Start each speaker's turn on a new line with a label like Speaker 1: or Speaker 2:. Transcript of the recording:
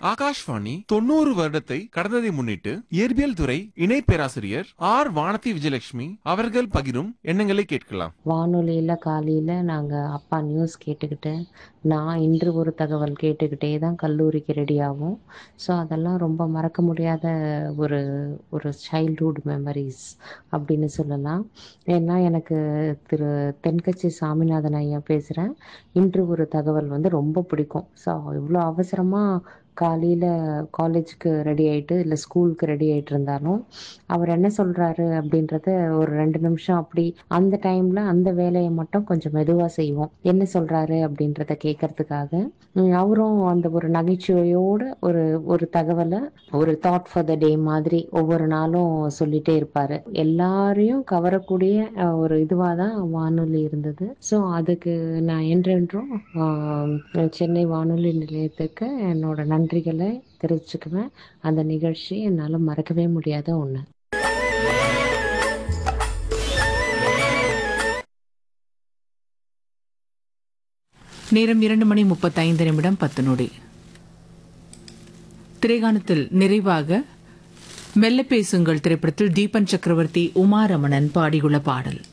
Speaker 1: ஆகாஷ்வாணி தொண்ணூறு வருடத்தை கடந்ததை முன்னிட்டு இயற்பியல் துறை இணை பேராசிரியர் ஆர் வானதி விஜயலட்சுமி அவர்கள் பகிரும் எண்ணங்களை கேட்கலாம்
Speaker 2: வானொலியில் காலையில் நாங்கள் அப்பா நியூஸ் கேட்டுக்கிட்டு நான் இன்று ஒரு தகவல் கேட்டுக்கிட்டே தான் கல்லூரிக்கு ரெடி ஆகும் ஸோ அதெல்லாம் ரொம்ப மறக்க முடியாத ஒரு ஒரு சைல்ட்ஹுட் மெமரிஸ் அப்படின்னு சொல்லலாம் ஏன்னா எனக்கு திரு தென்கட்சி சாமிநாதன் ஐயா பேசுகிறேன் இன்று ஒரு தகவல் வந்து ரொம்ப பிடிக்கும் ஸோ இவ்வளோ அவசரமாக காலையில் காலேஜுக்கு ரெடி ஆகிட்டு இல்லை ஸ்கூலுக்கு ரெடி ஆகிட்டு இருந்தாலும் அவர் என்ன சொல்கிறாரு அப்படின்றத ஒரு ரெண்டு நிமிஷம் அப்படி அந்த டைமில் அந்த வேலையை மட்டும் கொஞ்சம் மெதுவாக செய்வோம் என்ன சொல்கிறாரு அப்படின்றத கேட்கறதுக்காக உம், அவரும் அந்த ஒரு நகைச்சுவையோட ஒரு ஒரு தகவலை ஒரு தாட் ஃபார் த டே மாதிரி ஒவ்வொரு நாளும் சொல்லிட்டே இருப்பார் எல்லாரையும் கவரக்கூடிய அஹ், ஒரு இதுவாக தான் வானொலி இருந்தது ஸோ அதுக்கு நான் என்றென்றும் ஆஹ், சென்னை வானொலி நிலையத்துக்கு என்னோட நன்றிகளை தெரிவிச்சுக்குவேன் அந்த நிகழ்ச்சி என்னால் மறக்கவே முடியாத ஒன்று
Speaker 3: நேரம் இரண்டு மணி முப்பத்தைந்து நிமிடம் பத்து நொடி திரைகாணத்தில் நிறைவாக மெல்ல பேசுங்கள் திரைப்படத்தில் தீபன் சக்கரவர்த்தி உமாரமணன் பாடியுள்ள பாடல்